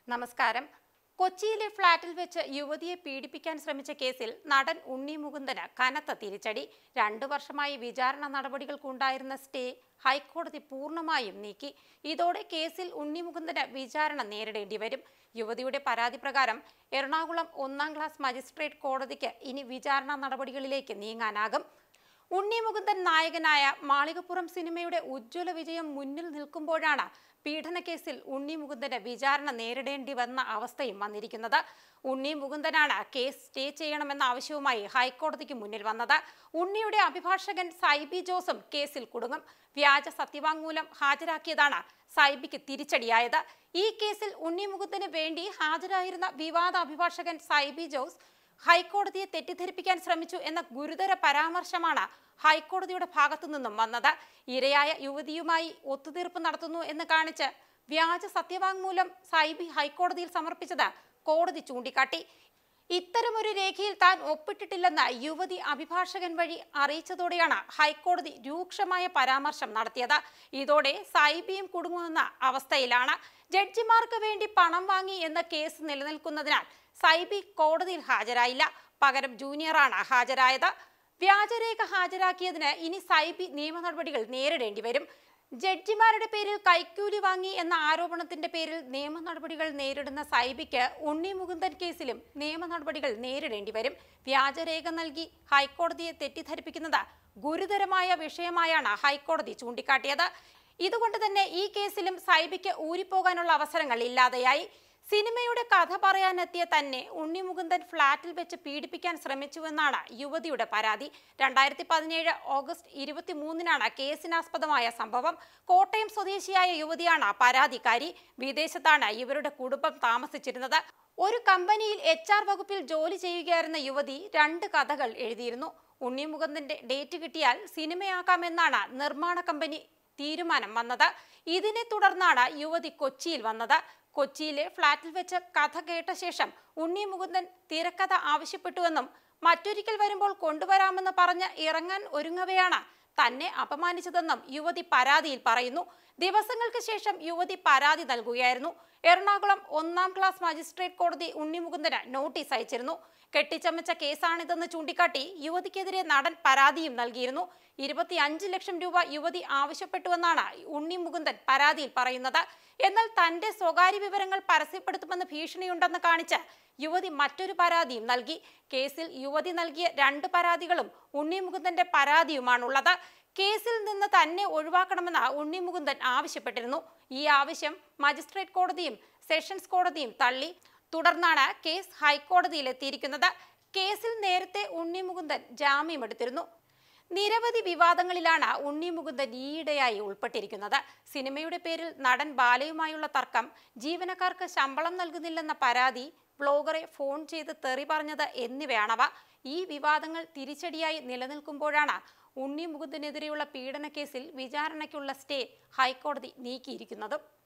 നമസ്കാരം കൊച്ചിയിലെ ഫ്ളാറ്റിൽ വെച്ച് യുവതിയെ പീഡിപ്പിക്കാൻ ശ്രമിച്ച കേസിൽ നടൻ ഉണ്ണി മുകുന്ദന് കനത്ത തിരിച്ചടി രണ്ടു വർഷമായി വിചാരണ നടപടികൾക്കുണ്ടായിരുന്ന സ്റ്റേ ഹൈക്കോടതി പൂർണ്ണമായും നീക്കി ഇതോടെ കേസിൽ ഉണ്ണി മുകുന്ദന് വിചാരണ നേരിടേണ്ടി വരും യുവതിയുടെ പരാതി പ്രകാരം എറണാകുളം ഒന്നാം ക്ലാസ് മജിസ്ട്രേറ്റ് കോടതിക്ക് ഇനി വിചാരണ നടപടികളിലേക്ക് നീങ്ങാനാകും ഉണ്ണി മുകുന്ദൻ നായകനായ മാളികപ്പുറം സിനിമയുടെ ഉജ്ജ്വല വിജയം മുന്നിൽ നിൽക്കുമ്പോഴാണ് പീഡനക്കേസിൽ ഉണ്ണി മുകുന്ദന് വിചാരണ നേരിടേണ്ടി വന്ന അവസ്ഥയും വന്നിരിക്കുന്നത് ഉണ്ണി മുകുന്ദനാണ് കേസ് സ്റ്റേ ചെയ്യണമെന്ന ആവശ്യവുമായി ഹൈക്കോടതിക്ക് മുന്നിൽ വന്നത് ഉണ്ണിയുടെ അഭിഭാഷകൻ സൈബി ജോസും കേസിൽ കുടുങ്ങും വ്യാജ സത്യവാങ്മൂലം ഹാജരാക്കിയതാണ് സൈബിക്ക് തിരിച്ചടിയായത് ഈ കേസിൽ ഉണ്ണി മുകുന്ദന് വേണ്ടി ഹാജരായിരുന്ന വിവാദ അഭിഭാഷകൻ സൈബി ജോസ് ഹൈക്കോടതിയെ തെറ്റിദ്ധരിപ്പിക്കാൻ ശ്രമിച്ചു എന്ന ഗുരുതര പരാമർശമാണ് ഹൈക്കോടതിയുടെ ഭാഗത്തു നിന്നും വന്നത് ഇരയായ യുവതിയുമായി ഒത്തുതീർപ്പ് നടത്തുന്നു എന്ന് കാണിച്ച് വ്യാജ സത്യവാങ്മൂലം സൈബി ഹൈക്കോടതിയിൽ സമർപ്പിച്ചത് കോടതി ചൂണ്ടിക്കാട്ടി ഇത്തരമൊരു രേഖയിൽ താൻ ഒപ്പിട്ടിട്ടില്ലെന്ന് യുവതി അഭിഭാഷകൻ വഴി അറിയിച്ചതോടെയാണ് ഹൈക്കോടതി രൂക്ഷമായ പരാമർശം നടത്തിയത് ഇതോടെ സൈബിയും കുടുങ്ങുമെന്ന അവസ്ഥയിലാണ് ജഡ്ജിമാർക്ക് വേണ്ടി പണം വാങ്ങി എന്ന കേസ് നിലനിൽക്കുന്നതിനാൽ സൈബി കോടതിയിൽ ഹാജരായില്ല പകരം ജൂനിയറാണ് ഹാജരായത് വ്യാജരേഖ ഹാജരാക്കിയതിന് ഇനി സൈബി നിയമ നടപടികൾ നേരിടേണ്ടി വരും ജഡ്ജിമാരുടെ പേരിൽ കൈക്കൂലി വാങ്ങി എന്ന ആരോപണത്തിന്റെ പേരിൽ നിയമ നടപടികൾ നേരിടുന്ന സൈബിക്ക് ഉണ്ണി മുകുന്ദൻ കേസിലും നിയമ നടപടികൾ നേരിടേണ്ടി വരും വ്യാജരേഖ നൽകി ഹൈക്കോടതിയെ തെറ്റിദ്ധരിപ്പിക്കുന്നത് ഗുരുതരമായ വിഷയമായാണ് ഹൈക്കോടതി ചൂണ്ടിക്കാട്ടിയത് ഇതുകൊണ്ട് തന്നെ ഈ കേസിലും സൈബിക്ക് ഊരിപ്പോകാനുള്ള അവസരങ്ങൾ ഇല്ലാതെയായി സിനിമയുടെ കഥ പറയാനെത്തിയ തന്നെ ഉണ്ണി മുകുന്ദൻ ഫ്ളാറ്റിൽ വെച്ച് പീഡിപ്പിക്കാൻ ശ്രമിച്ചുവെന്നാണ് യുവതിയുടെ പരാതി രണ്ടായിരത്തി പതിനേഴ് ഓഗസ്റ്റ് ഇരുപത്തി മൂന്നിനാണ് കേസിനാസ്പദമായ സംഭവം കോട്ടയം സ്വദേശിയായ യുവതിയാണ് പരാതിക്കാരി വിദേശത്താണ് ഇവരുടെ കുടുംബം താമസിച്ചിരുന്നത് ഒരു കമ്പനിയിൽ എച്ച് ആർ വകുപ്പിൽ ജോലി ചെയ്യുകയായിരുന്ന യുവതി രണ്ട് കഥകൾ എഴുതിയിരുന്നു ഉണ്ണി മുകുന്ദന്റെ ഡേറ്റ് കിട്ടിയാൽ സിനിമയാക്കാമെന്നാണ് നിർമ്മാണ കമ്പനി തീരുമാനം വന്നത് ഇതിനെ തുടർന്നാണ് യുവതി കൊച്ചിയിൽ വന്നത് കൊച്ചിയിലെ ഫ്ളാറ്റിൽ വെച്ച് കഥ കേട്ട ശേഷം ഉണ്ണി മുകുന്ദൻ തിരക്കഥ ആവശ്യപ്പെട്ടുവെന്നും മറ്റൊരിക്കൽ വരുമ്പോൾ കൊണ്ടുവരാമെന്ന് പറഞ്ഞ് ഇറങ്ങാൻ ഒരുങ്ങവെയാണ് തന്നെ അപമാനിച്ചതെന്നും യുവതി പരാതിയിൽ പറയുന്നു ദിവസങ്ങൾക്ക് ശേഷം യുവതി പരാതി നൽകുകയായിരുന്നു എറണാകുളം ഒന്നാം ക്ലാസ് മജിസ്ട്രേറ്റ് കോടതി ഉണ്ണി മുകുന്ദന് നോട്ടീസ് അയച്ചിരുന്നു കെട്ടിച്ചമച്ച കേസാണിതെന്ന് ചൂണ്ടിക്കാട്ടി യുവതിക്കെതിരെ നടൻ പരാതിയും നൽകിയിരുന്നു ഇരുപത്തിയഞ്ച് ലക്ഷം രൂപ യുവതി ആവശ്യപ്പെട്ടുവെന്നാണ് ഉണ്ണി മുകുന്ദൻ പരാതിയിൽ പറയുന്നത് എന്നാൽ തന്റെ സ്വകാര്യ വിവരങ്ങൾ പരസ്യപ്പെടുത്തുമെന്ന് ഭീഷണിയുണ്ടെന്ന് കാണിച്ച് യുവതി മറ്റൊരു പരാതിയും നൽകി കേസിൽ യുവതി നൽകിയ രണ്ട് പരാതികളും ഉണ്ണി മുകുന്ദന്റെ പരാതിയുമാണുള്ളത് കേസിൽ നിന്ന് തന്നെ ഒഴിവാക്കണമെന്ന് ഉണ്ണി മുകുന്ദൻ ആവശ്യപ്പെട്ടിരുന്നു ഈ ആവശ്യം മജിസ്ട്രേറ്റ് കോടതിയും സെഷൻസ് കോടതിയും തള്ളി തുടർന്നാണ് കേസ് ഹൈക്കോടതിയിൽ എത്തിയിരിക്കുന്നത് കേസിൽ നേരത്തെ ഉണ്ണി മുകുന്ദൻ ജാമ്യമെടുത്തിരുന്നു നിരവധി വിവാദങ്ങളിലാണ് ഉണ്ണി മുകുന്ദൻ ഈയിടെയായി ഉൾപ്പെട്ടിരിക്കുന്നത് സിനിമയുടെ പേരിൽ നടൻ ബാലയുമായുള്ള തർക്കം ജീവനക്കാർക്ക് ശമ്പളം നൽകുന്നില്ലെന്ന പരാതി ബ്ലോഗറെ ഫോൺ ചെയ്ത് തെറി പറഞ്ഞത് എന്നിവയാണവ ഈ വിവാദങ്ങൾ തിരിച്ചടിയായി നിലനിൽക്കുമ്പോഴാണ് ഉണ്ണി മുകുന്ദനെതിരെയുള്ള പീഡനക്കേസിൽ വിചാരണയ്ക്കുള്ള സ്റ്റേ ഹൈക്കോടതി നീക്കിയിരിക്കുന്നതും